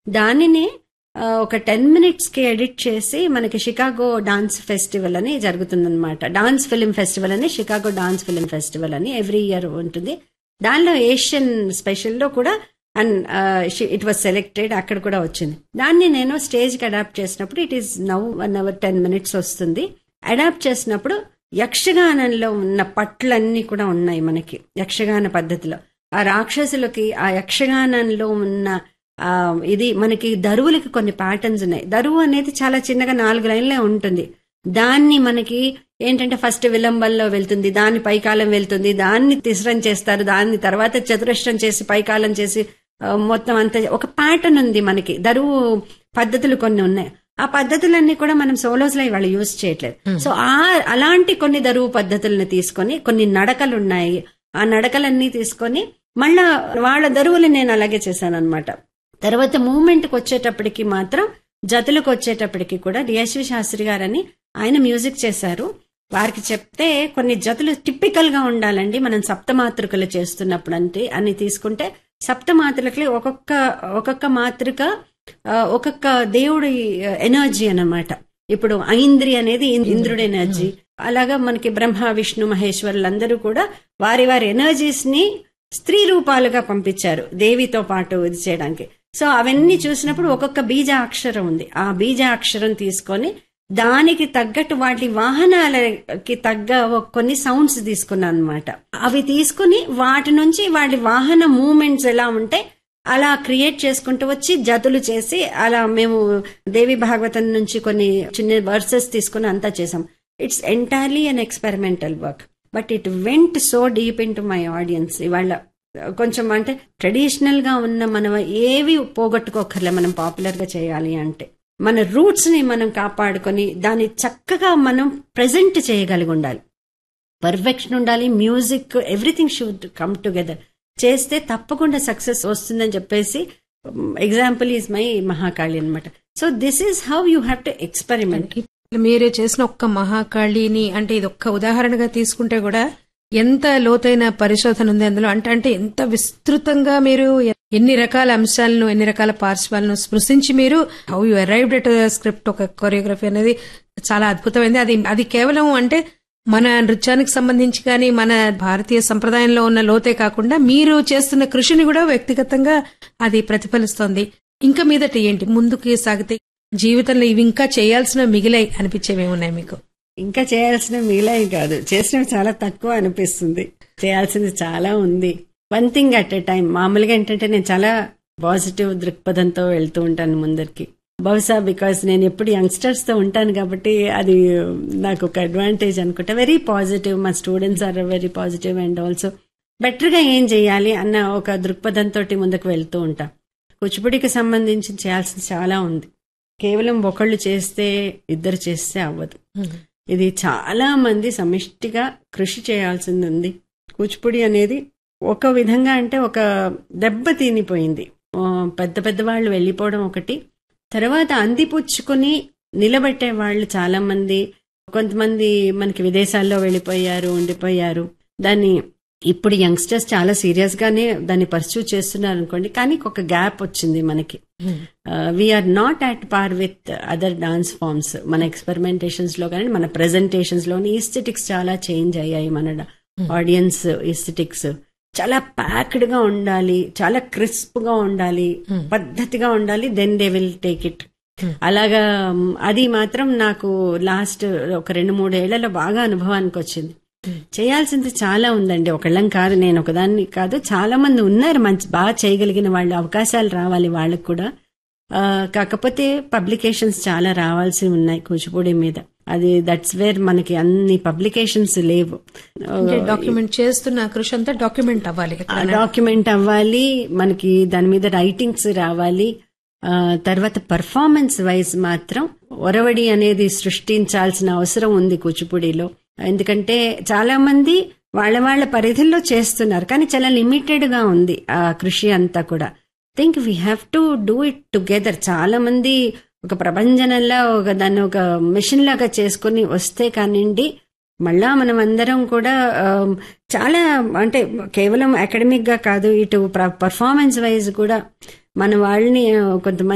దానిని ఆ, ఒక టెన్ మినిట్స్ కి ఎడిట్ చేసి మనకి షికాగో డాన్స్ ఫెస్టివల్ అని జరుగుతుందన్నమాట డాన్స్ ఫిల్మ్ ఫెస్టివల్ అని షికాగో డాన్స్ ఫిల్మ్ ఫెస్టివల్ అని ఎవ్రీ ఇయర్ ఉంటుంది దానిలో ఏషియన్ స్పెషల్ లో కూడా అండ్ ఇట్ వాజ్ సెలెక్టెడ్ అక్కడ కూడా వచ్చింది దాన్ని నేను స్టేజ్ కి అడాప్ట్ చేసినప్పుడు it is now one hour ten minutes వస్తుంది అడాప్ట్ చేసినప్పుడు యక్షగానంలో ఉన్న పట్లన్నీ కూడా ఉన్నాయి మనకి యక్షగాన పద్ధతిలో ఆ రాక్షసులకి ఆ యక్షగానంలో ఉన్న ఆ ఇది మనకి దరువులకి కొన్ని ప్యాటర్న్స్ ఉన్నాయి దరువు అనేది చాలా చిన్నగా నాలుగు లైన్లే ఉంటుంది దాన్ని మనకి ఏంటంటే ఫస్ట్ విలంబంలో వెళ్తుంది దాన్ని పైకాలం వెళ్తుంది దాన్ని తిసరం చేస్తారు దాన్ని తర్వాత చతురస్రం చేసి పైకాలం చేసి ఆ, మొత్తం అంతా ఒక ప్యాటర్న్ ఉంది మనకి దరువు పద్ధతులు కొన్ని ఉన్నాయి ఆ పద్ధతులన్నీ కూడా మనం సోలోస్ లో ఇవాళ యూజ్ చేయట్లేదు సో ఆ అలాంటి కొన్ని దరువు పద్ధతులను తీసుకొని కొన్ని నడకలు ఉన్నాయి ఆ నడకలన్నీ తీసుకొని మళ్ళా వాళ్ళ దరువులు నేను అలాగే చేశాను అనమాట తర్వాత మూమెంట్ కి వచ్చేటప్పటికి మాత్రం జతులకు వచ్చేటప్పటికి కూడా డిఎస్వి శాస్త్రి గారని ఆయన మ్యూజిక్ చేశారు వారికి చెప్తే కొన్ని జతులు టిపికల్ గా ఉండాలండి మనం సప్తమాతృకలు చేస్తున్నప్పుడు అంటే అని తీసుకుంటే సప్తమాతృకలు ఒక్కొక్క ఒక్కొక్క మాతృక ఆ, ఒక్కొక్క దేవుడి ఎనర్జీ అన్నమాట ఇప్పుడు ఐంద్రి అనేది ఇం- ఇంద్రుడి ఎనర్జీ అలాగా మనకి బ్రహ్మ విష్ణు మహేశ్వరులందరూ కూడా వారి వారి ఎనర్జీస్ ని స్త్రీ రూపాలుగా పంపించారు దేవితో పాటు ఇది చేయడానికి సో అవన్నీ చూసినప్పుడు ఒక్కొక్క బీజ అక్షరం ఉంది ఆ బీజ అక్షరం తీసుకొని దానికి తగ్గట్టు వాటి వాహనాలకి తగ్గ ఒక కొన్ని సౌండ్స్ తీసుకున్నాను అనమాట అవి తీసుకుని వాటి నుంచి వాటి వాహన మూమెంట్స్ ఎలా ఉంటాయి అలా క్రియేట్ చేసుకుంటూ వచ్చి జతులు చేసి అలా మేము దేవి భాగవతం నుంచి కొన్ని చిన్న వర్సెస్ తీసుకుని అంతా చేసాం it's entirely an experimental work but it went so deep into my audience ఇవాళ కొంచెం అంటే ట్రెడిషనల్ గా ఉన్న మనం ఏవి పోగొట్టుకోకర్లే మనం పాపులర్ గా చేయాలి అంటే మన రూట్స్ ని మనం కాపాడుకొని దాన్ని చక్కగా మనం ప్రెజెంట్ చేయగలిగి ఉండాలి పర్ఫెక్షన్ ఉండాలి music everything should come together చేస్తే తప్పకుండా సక్సెస్ వస్తుందని చెప్పేసి ఎగ్జాంపుల్ ఈజ్ మై మహాకాళి అన్నమాట so this is how you have to experiment మీరు చేసిన ఒక్క మహాకాళిని అంటే ఇది ఒక్క ఉదాహరణగా తీసుకుంటే కూడా ఎంత లోతైన పరిశోధన ఉంది అందులో అంటే అంటే ఎంత విస్తృతంగా మీరు ఎన్ని రకాల అంశాలను ఎన్ని రకాల పార్శ్వాలను స్పృశించి మీరు how you arrived at script ఒక కొరియోగ్రఫీ అనేది చాలా అద్భుతమైంది అది అది కేవలం అంటే మన నృత్యానికి సంబంధించి కానీ మన భారతీయ సంప్రదాయంలో ఉన్న లోతే కాకుండా మీరు చేస్తున్న కృషిని కూడా వ్యక్తిగతంగా అది ప్రతిఫలిస్తోంది ఇంకా మీదట ఏంటి ముందుకు సాగితే జీవితంలో ఇవి ఇంకా చేయాల్సిన మిగిలాయి అనిపించేవి ఉన్నాయి మీకు ఇంకా చేయాల్సిన మిగిలాయి కాదు చేసినవి చాలా తక్కువ అనిపిస్తుంది చేయాల్సింది చాలా ఉంది one thing at a time మామూలుగా ఏంటంటే నేను చాలా పాజిటివ్ దృక్పథంతో వెళ్తూ ఉంటాను ముందరికి బహుశా బికాస్ నేను ఎప్పుడు యంగ్స్టర్స్ తో ఉంటాను కాబట్టి అది నాకు ఒక అడ్వాంటేజ్ అనుకుంటా వెరీ పాజిటివ్ మా students are very positive and also better గా ఏం చేయాలి అన్న ఒక దృక్పథంతో ముందుకు వెళ్తూ ఉంటా కూచిపూడికి సంబంధించి చేయాల్సింది చాలా ఉంది కేవలం ఒకళ్ళు చేస్తే ఇద్దరు చేస్తే అవ్వదు ఇది చాలా మంది సమిష్టిగా కృషి చేయాల్సింది ఉంది కూచిపూడి అనేది ఒక విధంగా అంటే ఒక దెబ్బ తినిపోయింది ఆ, పెద్ద పెద్ద వాళ్ళు వెళ్ళిపోవడం ఒకటి తర్వాత అందిపుచ్చుకుని నిలబెట్టే వాళ్ళు చాలా మంది కొంతమంది మనకి విదేశాల్లో వెళ్ళిపోయారు ఉండిపోయారు దాన్ని ఇప్పుడు యంగ్స్టర్స్ చాలా సీరియస్ గానే దాన్ని పర్సూ చేస్తున్నారు అనుకోండి కానీ ఒక గ్యాప్ వచ్చింది మనకి we're not at par with other dance forms మన ఎక్స్పెరిమెంటేషన్స్ లో కానీ మన ప్రెజెంటేషన్స్ లోని ఈస్థెటిక్స్ చాలా చేంజ్ అయ్యాయి మన ఆడియన్స్ ఈస్థెటిక్స్ చాలా ప్యాక్డ్ గా ఉండాలి చాలా క్రిస్ప్ గా ఉండాలి పద్ధతిగా ఉండాలి then they will take it అలాగా మ్, అది మాత్రం నాకు లాస్ట్ ఒక రెండు మూడేళ్లలో బాగా అనుభవానికి వచ్చింది చేయాల్సింది చాలా ఉందండి ఒకళ్ళం కాదు నేను ఒకదాన్ని కాదు చాలా మంది ఉన్నారు మంచి బాగా చేయగలిగిన వాళ్ళు అవకాశాలు రావాలి వాళ్ళకు కూడా ఆ, కాకపోతే పబ్లికేషన్స్ చాలా రావాల్సి ఉన్నాయి కూచిపూడి మీద అది దట్స్ వేర్ మనకి అన్ని పబ్లికేషన్స్ లేవు డాక్యుమెంట్ చేస్తున్న కృషి అంతా డాక్యుమెంట్ అవ్వాలి డాక్యుమెంట్ అవ్వాలి మనకి దాని మీద రైటింగ్స్ రావాలి ఆ, తర్వాత పర్ఫార్మెన్స్ వైజ్ మాత్రం ఒరవడి అనేది సృష్టించాల్సిన అవసరం ఉంది కూచిపూడిలో ఎందుకంటే చాలా మంది వాళ్ళ వాళ్ళ పరిధిలో చేస్తున్నారు కానీ చాలా లిమిటెడ్ గా ఉంది ఆ కృషి అంతా కూడా think we have to do it together చాలా మంది ఒక ప్రభంజనంలా ఒక దాన్ని ఒక మిషన్ లాగా చేసుకుని వస్తే కానివ్వండి మళ్ళా మనం అందరం కూడా ఆమ్, చాలా అంటే కేవలం అకాడమిక్ గా కాదు ఇటు పర్ఫార్మెన్స్ వైజ్ కూడా మన వాళ్ళని ఆ, కొంతమంది